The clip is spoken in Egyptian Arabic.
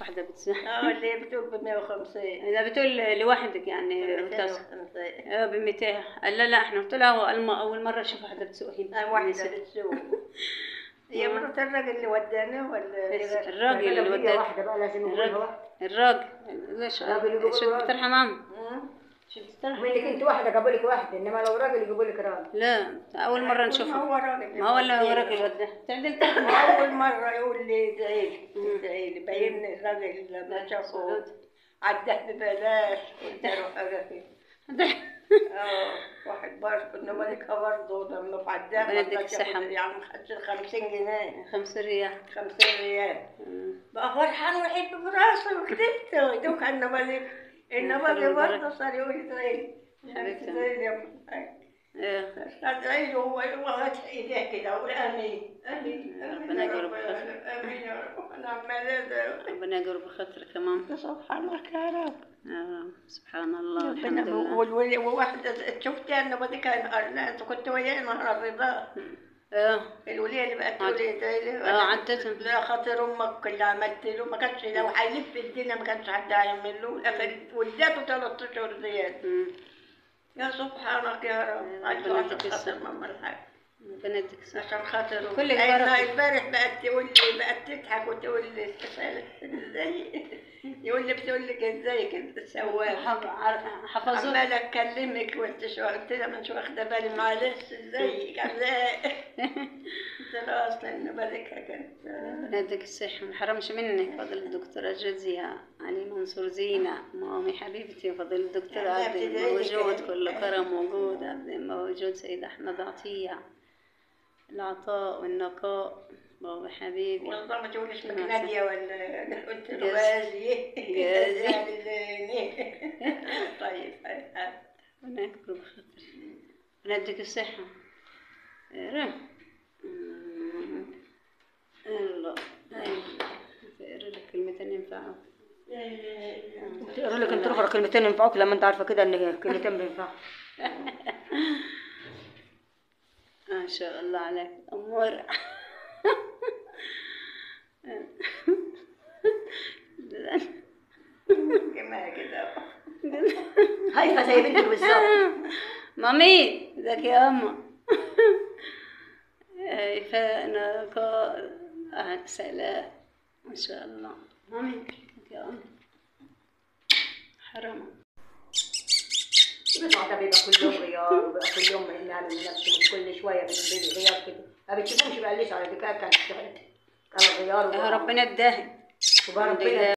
واحدة بتسمع اه اللي بتقول ب 150 إذا بتقول لوحدك يعني بتص... اه ب 200 قال لا لا احنا قلت لها الم... أول مرة أشوف واحدة بتسوق هنا آه، واحدة نسيت. بتسوق هي مرات الراجل اللي ودانا ولا بس هي- الراجل اللي هي وداك واحدة بقى لازم يقولها الراجل واحدة الراجل ليش الراجل يقول شو راجل. دكتور حمام مم. شو دكتور منك انت واحدة قبل لك واحدة انما لو راجل يقول لك راجل لا أول مرة ما نشوفه هو راجل ما هو ولا اللي راجل وده تعدل أول مرة يقول لي ادعي لي ادعي لي باين الراجل لما شافه عداه ببلاش قلت له حاجة فيه اه واحد برضه انما لك برضه لما في عداه ربنا يديك ما الصحة. كانش يعني ما خدش 50 جنيه خمس ريال 50 ريال بقى فرحان ويحب براسه وكتبته دوك انما لك انما يا لي خبر برضه صار يقول لي ادعي لي حبيبتي. ادعي لي يا أم. ايه ادعي له هو هو ايديه كده وقول امين امين امين ربنا يا يجرب رب خير. امين يا رب انا عمال ادعي ربنا يقرب خاطرك كمان سبحانك يا رب آه. سبحان الله الحمد ربنا لله والولي وواحدة شفتي أنا بدي كان لا أنت كنت وياي نهار الرضا اه الولية اللي بقت تقولي ده اه عدتهم لا خاطر أمك اللي عملت له ما كانش لو هيلف الدنيا ما كانش حد هيعمل له لكن ولدته ثلاث أشهر زيادة مم. يا سبحانك يا رب ربنا عشان يديك خاطر الصحة. ماما الحاج ربنا يديك الصحة عشان خاطر كل أنا البركة. امبارح بقت تقول لي بقت تضحك وتقول لي ازاي يقول لي بتقول لك ازيك انت سواق حف- عر- حفظوك عمالة اكلمك وانت شو قلت لها ما انت واخده بالي معلش ازيك عامله ايه؟ قلت لها اصلا ان بالك كانت ربنا يديك الصحة ما حرمش منك فضل الدكتورة جوزية علي منصور زينة مامي حبيبتي فضل الدكتور لا، عبد ابتدائي موجود كان- كل كرم موجود عبد موجود سيد أحمد عطية العطاء والنقاء بابا حبيبي والله ما تقولش اسمك نعم. ناديه ولا أنا قلت له جاز. غازي جازي. غازي. طيب ربنا يكبر بخاطري ربنا يديك الصحة اقرا أمم. الله اقرا لك كلمتين ينفعوك تقرا لك انت اخرى كلمتين ينفعوك لما انت عارفة كده ان كلمتين بينفعوا ما شاء الله عليك أمور كما كده هايفة زي بنتك بالظبط مامي ذاك يا أما فنقاء آه، سلاء ما شاء الله مامي ذاك يا أما حرام بيطلع ده بيبقى كل يوم غيار وبيبقى كل يوم نعمل نفسه مش كل شوية بتبقى غيار كده ما بتشوفهمش بقى ليش على ذكاء كان كان غيار يا ربنا يداهم وبقى الحمد ربنا لله.